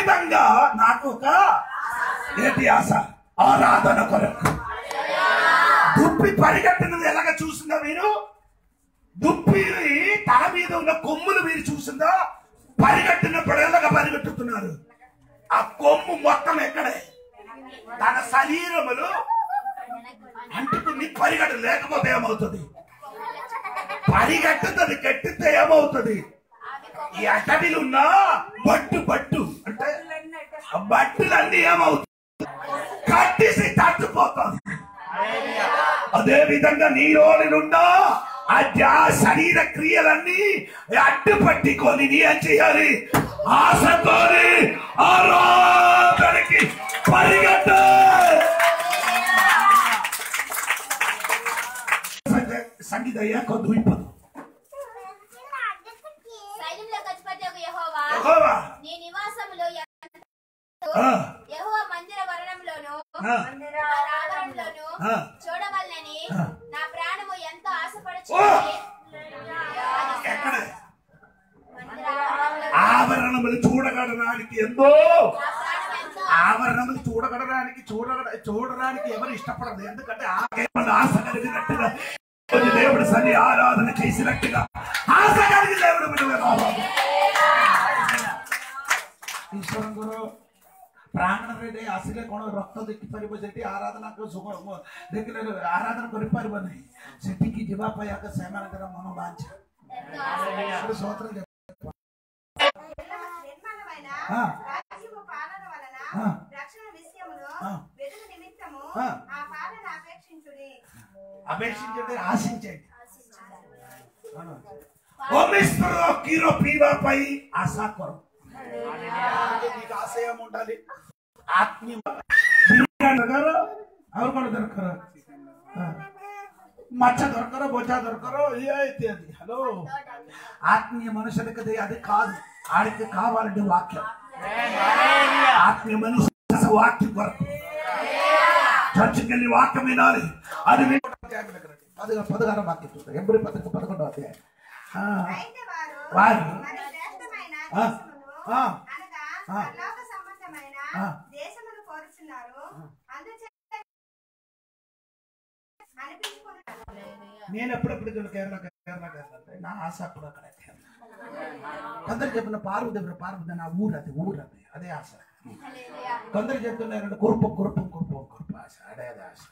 విధంగా నాకు ఒక ఏంటి ఆశ ఆరాధన కొరకు దుప్పి పరిగెట్టినది ఎలాగ చూసిందా మీరు దుప్పి తల మీద ఉన్న కొమ్ములు మీరు చూసిందా పరిగెట్టినప్పుడు ఎలాగ పరిగెట్టుతున్నారు ఆ కొమ్ము మొత్తం ఎక్కడే తన శరీరములు అంటుకుని పరిగెట్ట లేకపోతే ఏమవుతుంది పరిగెట్టుతుంది గట్టితే ఏమవుతుంది ఈ అటవిలో ఉన్న బట్టు బట్టు అంటే ఆ బట్టులన్నీ ఏమవుతుంది కట్టేసి తట్టుపోతుంది అదే విధంగా నీలోనుండా ఆ జా- శరీర క్రియలన్నీ అడ్డు పట్టుకొని నీ ఏం చేయాలి ఆశతోని ఆరాధనకి పరిగెట్ట సంగీత యాకో ద్వీపదు సైన్యంలో గతిపతి యెహోవా యెహోవా. నీ నివాసములో ఆ. యెహోవా మందిర వరణంలోను ఆ. ఆవరణలోను ఆ. చూడవలనని ఆ. నా ప్రాణము ఎంతో ఓ. ఆశపడుచున్నది ఎక్కడ మందిర ఆవరణంలో ఆభరణములు చూడగడడానికి ఎంతో నా ప్రాణం ఎంతో ఆభరణములు చూడగడడానికి చూడగ చూడడానికి ఎవరు ఇష్టపడదు ఎందుకంటే ఆకేమన్నా ఆశ కలిగినట్టుగా రోజు దేవుడు సన్ని ఆరాధన చేసినట్టుగా ఆశ కలిగి దేవుడు విడుదల కావాలి. ಈಶ್ವರಂಗರು ಪ್ರಾಣರೇ ଆସିଲେ କ'ଣ ରକ୍ତ ଦେଖିପାରିବ ସେଠି ଆରାଧନା ସୁଖ ଦେଖିଲେ ଆରାଧନା କରିପାରିବନି ସେଠିକି ଯିବା ପାଇଁ ଆଗ ସେମାନଙ୍କର ମନ ବାଞ୍ଛା ସୋତ୍ର నిర్మలమైన ఆ. రాజ్యము పాలన వలన ఆ. రక్షణ విషయములో ఆ. వెలుగు నిమిత్తము ఆ. ఆ పాలన అపేక్షించుడి అపేక్షించండి ఆశించండి ఓమిస్త్రో కీరో పీవాపై ఆశ కొరం నీకు ఆశయం ఉండాలి ఆత్మీయ దొరకరు ಅವ್ರು ಕೂಡ ದೊರಕರು మచ్చ దొరకరో బొచ్చ దొరకరో ఏ అయితే అది హలో ఆత్మీయ మనుషులకి అది అది కాదు ఆడికి కావాలంటే వాక్యం ఆత్మీయ మనిషి వాక్యం కొరకు చర్చికి వెళ్ళి వాక్యం వినాలి అది విన- పదగ పదహార వాక్యం చూస్తారు ఎప్పుడు పదకొ పదకొండో అధ్యాయం ఆ, అయితే వారు వారు మరి శ్రేష్టమైన ఆ. దేశమును ఆ. అనగా ఆ. పరలోక సంబంధమైన ఆ. దేశమును కోరుచున్నారు అందుచేత అనిపించుకున్నారు నేను ఎప్పుడెప్పుడు చూడు కేరళ కేరళ కేరళ అంటే నా ఆశ అప్పుడు అక్కడ కేరళ కొందరు చెప్పిన పార్వదేవుడు పార్వతి నా ఊరు అది ఊరు అది అదే ఆశ కొందరు చెప్తున్నారు కురుపు కురుపు కురుపు కురుపు ఆశ అదే అదే ఆశ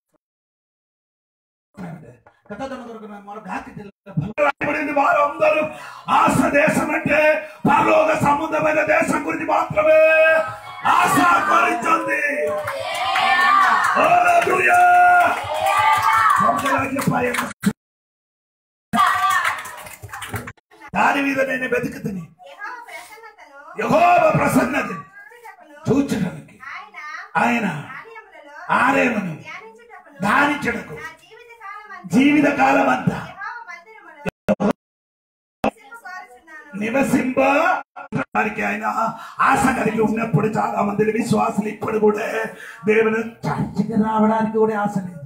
కథ కొరకు మన ఘాతి జిల్లా వారు అందరూ ఆశ దేశం అంటే పరలోక సంబంధమైన దేశం గురించి మాత్రమే ఆశ కొరించింది హల్లెలూయా స్వర్గరాజ్య పయనం. దాని మీద నేను వెతుకుతుని యెహోవా ప్రసన్నతను యహోవ ప్రసన్నత చూచుటకును చూచడానికి ఆయన ఆయన ఆలయములలో ఆలయమును ధ్యానించుటకును ధ్యానించుటకు నా జీవిత కాలమంతా జీవిత కాలం అంతా యెహోవా మందిరములో నివసింప కోరుచున్నాను. నివసింప వారికి ఆయన ఆశ కలిగి ఉన్నప్పుడు చాలా మంది విశ్వాసులు ఇప్పుడు కూడా దేవుని చర్చికి రావడానికి కూడా ఆశ లేదు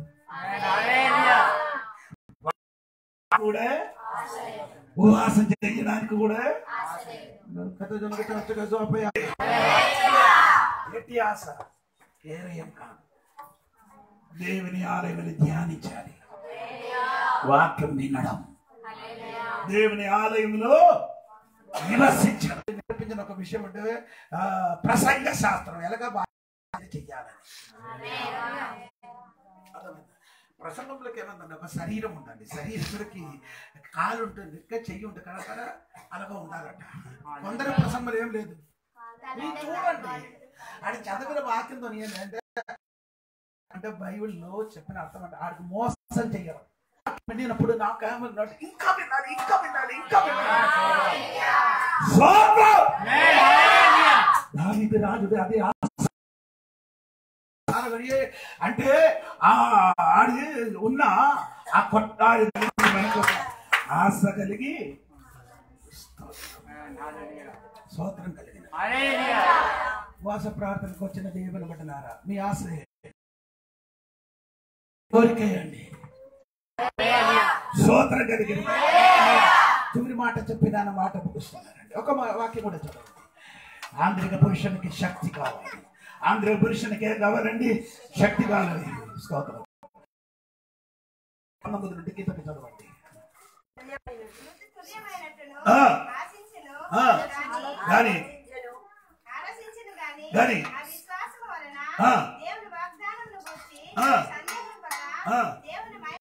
కూడా ఉపవాసం చేయడానికి కూడా కథ జనక చర్చగా సోపయ. ఎట్టి ఆశ కేరయం కాదు దేవుని ఆలయం ధ్యానించాలి వాక్యం వినడం దేవుని ఆలయంలో నివసించడం నేర్పించిన ఒక విషయం అంటే ఆ, ప్రసంగ శాస్త్రం ఎలాగ బాగా చెయ్యాలని అర్థమైందా? ప్రసంగంలోకి ఏమందండి ఒక శరీరం ఉందండి శరీరానికి కాలు ఉంటుంది ఇంకా చెయ్యి ఉంటుంది కదా కదా అలాగా ఉండాలట కొందరు ప్రసంగం ఏం లేదు మీరు చూడండి ఆడ చదివిన వాక్యంతో ఏంటంటే అంటే బైబిల్లో చెప్పిన అర్థం అంటే ఆడికి మోసం చెయ్యడం విన్నప్పుడు నాకు ఏమన్నాడు ఇంకా వినాలి ఇంకా వినాలి ఇంకా వినాలి స్తోత్రం! దావీదు రాజుడు అదే ఆశ. ఆడగడి అంటే ఆ ఆడి ఉన్న ఆ కొట్టాడి మనకు ఆశ కలిగి స్తోత్రం కలిగిన ఉపవాస ప్రార్థనకు వచ్చిన దేవుని బట్టనారా మీ ఆశ కోరికేయండి స్తోత్రం కలిగిన చివరి మాట చెప్పిన మాట ముగిస్తున్నారండి ఒక మా- వాక్యం కూడా చదవండి ఆంధ్రిక పురుషునికి శక్తి కావాలి ఆంధ్రిక పురుషునికి ఏం కావాలండి శక్తి కావాలి స్తోత్రం పంతొమ్మిది నుండి గీతకి చదవండి తుల్యమైనట్టును ఆ. ఆశించును ఆ. కానీ ఆలోచించును గాని గాని ఆ విశ్వాసము వలన ఆ. దేవుని వాగ్దానమును గురించి ఆ. సందేహింపగా ఆ. దేవుని మహిమ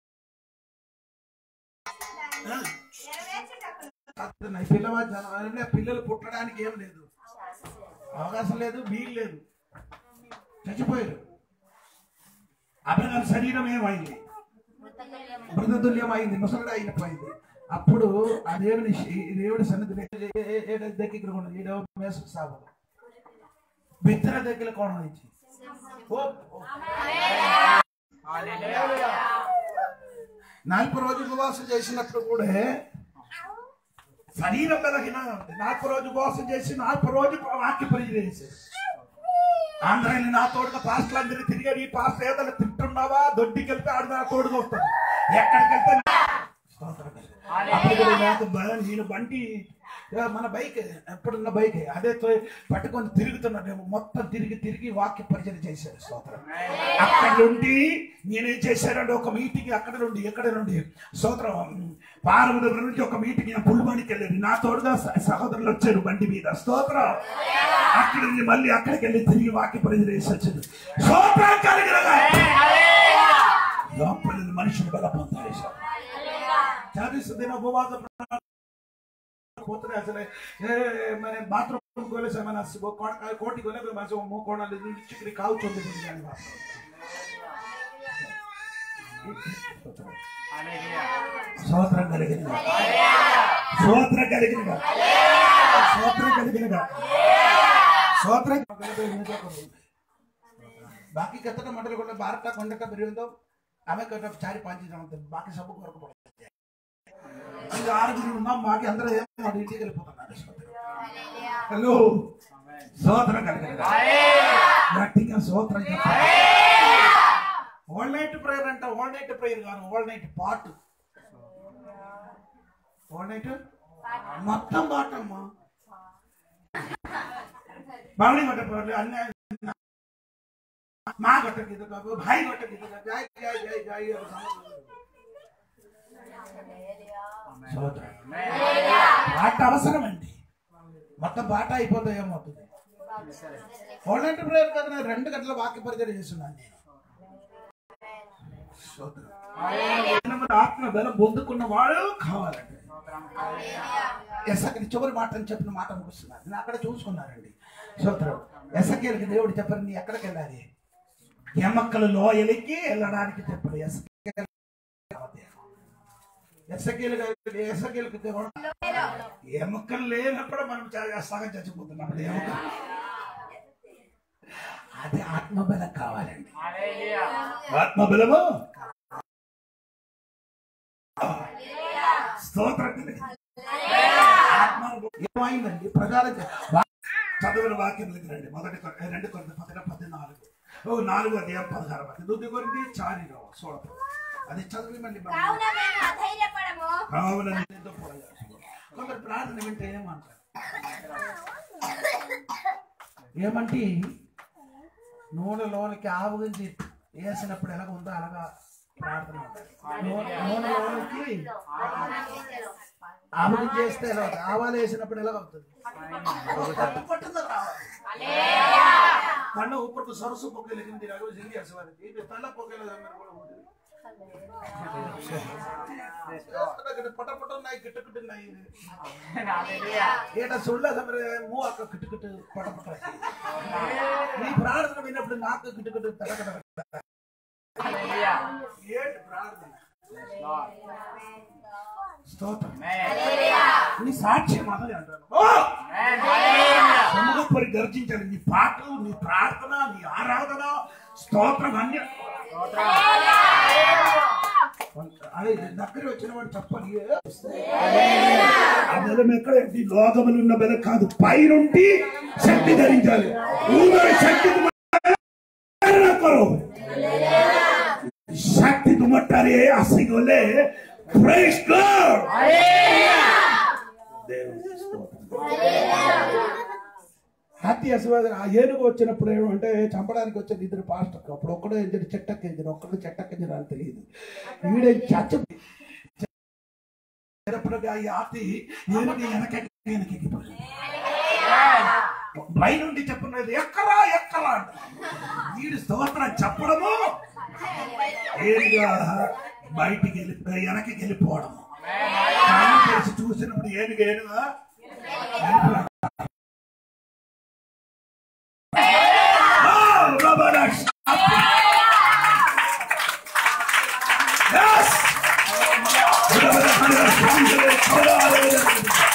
ఆ. నెరవేర్చుటకును ఈ పిల్లవాడు జనం పిల్లలు పుట్టడానికి ఏం లేదు అవకాశం లేదు వీలు లేదు చచ్చిపోయారు అబ్రహాం శరీరం ఏమైంది మృతతుల్యమైంది ముసలుడు అయినపోయింది అప్పుడు ఆ దేవుని ఈ దేవుడి సన్నిధిని ఏడు దగ్గర కూడా ఏడవ మేసు సాగు బిత్తర దగ్గర కోణం ఇచ్చి ఓ, ఓ. నలభై రోజు ఉపవాసం చేసినప్పుడు కూడా శరీరం బలహీన ఉంది నలభై రోజు ఉపవాసం చేసి నలభై రోజు వాక్య పరిచయం చేసేది ఆంధ్రాని నా తోడుగా పాస్టర్లు అందరూ తిరిగారు ఈ పాస్టర్ ఏదైనా తింటున్నావా దొడ్డికి వెళ్తే ఆడు నా తోడుగా వస్తుంది ఎక్కడికి వెళ్తే స్తోత్రం. అప్పుడు కూడా నాకు బ- నేను బండి ఏ, మన బైక్ ఎప్పుడున్న బైక్ అదే తో- పట్టుకొని తిరుగుతున్నాడేమో మొత్తం తిరిగి తిరిగి వాక్య పరిచయం చేశాడు స్తోత్రం అక్కడ నుండి నేనేం చేశానంటే ఒక మీటింగ్ అక్కడ నుండి ఎక్కడ నుండి స్తోత్రం పార్వతి నుంచి ఒక మీటింగ్ నేను పుల్వానికి వెళ్ళాను నా తోడుగా స- సహోదరులు వచ్చారు బండి మీద స్తోత్రం అక్కడి నుంచి మళ్ళీ అక్కడికి వెళ్ళి తిరిగి వాక్య పరిచయం చేసి వచ్చింది స్తోత్రం కలిగినగా లోపల మనుషులు బల పొందాలి చదివిస్తుంది ఉపవాస ప్రార్థన పోతున్నాయి అసలు ఏ మన బాత్రూమ్ కోలేసా మన కోటి కొలే మంచి మూ కోణాలు చిక్కడి కావుతుంది కానీ స్తోత్రం కలిగిన స్తోత్రం కలిగిన స్తోత్రం కలిగిన స్తోత్రం बाकी कितना मॉडल को बाहर का कंडक्टर बरी तो हमें कहते चार पांच जन बाकी सब को पड़ते ఇంకా ఆరుగురు ఉన్నాం మాకి అందరూ ఏమో ఇంటికి వెళ్ళిపోతున్నారు హలో సోదరం కలిగిన గట్టిగా సోదరం ఓల్ నైట్ ప్రేయర్ అంట ఓల్ నైట్ ప్రేయర్ కాదు ఓల్ నైట్ పాట్ ఓల్ నైట్ మొత్తం పాట అమ్మా బాగుడి కొట్ట అన్న మా కొట్ట గీత కాదు భాయి కొట్ట గీత కాదు జై జై జై జై సోదరం పాట అవసరం అండి మొత్తం పాట అయిపోతే ఏమవుతుంది ఓల్డ్ ప్రేయర్ కదా నేను రెండు గంటల వాక్య పరిచయం చేస్తున్నాను నేను స్తోత్రం. ఆత్మ బలం పొందుకున్న వాడు కావాలండి ఎసకని చివరి మాట అని చెప్పిన మాట ముగిస్తున్నారు నేను అక్కడ చూసుకున్నారండి స్తోత్రం ఎసకేలకి దేవుడు చెప్పారు నీ ఎక్కడికి వెళ్ళాలి ఎమక్కలు లోయలికి వెళ్ళడానికి చెప్పాడు ఎసకేలు ఎసకేలు ఎసకేలకి దేవుడు ఎముకలు లేనప్పుడు మనం చాలా సగం చచ్చిపోతున్నాం ఎముకలు అది ఆత్మబలం కావాలండి ఆత్మబలము స్తోత్రం కలిగి. ఆత్మ- ఏమైందండి ప్రజల చదువుల వాక్యం దగ్గరండి మొదటి కొ- రెండు కొద్ది పదిహేను పద్నాలుగు ఓ నాలుగు అధ్యాయం పదహారు మంది దుద్ది కొరికి చారిలో చూడదు అది చదివి మళ్ళీ మనం- కావున మేము అధైర్యపడము కావున నిన్నుతో పోరాడాలి. కొందరు ప్రార్థన వింటే ఏమంటారు ఏమంటే నూనెలోనికి ఆవు గురించి వేసినప్పుడు ఎలాగ ఉందో అలాగా ప్రార్థన ఉండాలి. నూ- నూనెలోనికి ఆవు గురించి చేస్తే ఎలా అవుతుంది ఆవాలు వేసినప్పుడు ఎలా అవుతుంది పట్టుకుంటుందా రావాలి కన్ను ऊपर सरसों पोके लेकिन दिला को जिंदगी ऐसे वाली ये तला पोके लगा मेरे को होती पट पट नहीं किट किट नहीं ఏట సుళ్ళ సమరే మూ అక్క కిట్ కిట్ పట పట నీ ప్రార్థన విన్నప్పుడు నాకు కిట్ కిట్ తడకడ ఏంటి ప్రార్థన స్తోత్రం నీ సాక్ష్యం అన్నది అంటాను ఓ! సముఖపరి గర్జించాలి నీ పాటలు నీ ప్రార్థన నీ ఆరాధన స్తోత్రం అన్ని అదే దగ్గర వచ్చిన వాడు చెప్పాలి ఆ బలం ఎక్కడ ఈ లోకములు ఉన్న బలం కాదు పైనుండి శక్తి ధరించాలి ఊదరి శక్తి तुम्हारा करो शक्ति तुम्हारे आसी गोले प्रेस गॉड దేవుని స్తోత్రం హాతీ అసలు ఆ ఏనుగు వచ్చినప్పుడు ఏమంటే చంపడానికి వచ్చిన ఇద్దరు పాస్టర్ అప్పుడు ఒక్కడే ఇద్దరు చెట్టెక్కించిన ఒక్కడు చెట్టెక్కించిన అని తెలియదు వీడే చచ్చ చిన్నప్పుడుగా ఈ హాతీ ఏనుగు వెనక వెనకెక్కిపోయింది పై నుండి చెప్పున్నది ఎక్కరా ఎక్కరా అంట వీడు స్తోత్రం చెప్పడము ఏనుగా బయటికి వెళ్ళిపోయి వెనక్కి వెళ్ళిపోవడము కళ్ళు తెరిచి చూసినప్పుడు ఏనుగు ఏనుగా వెళ్ళిపోయాడు. Oh, Rabbanash. Yes. Rabbanash.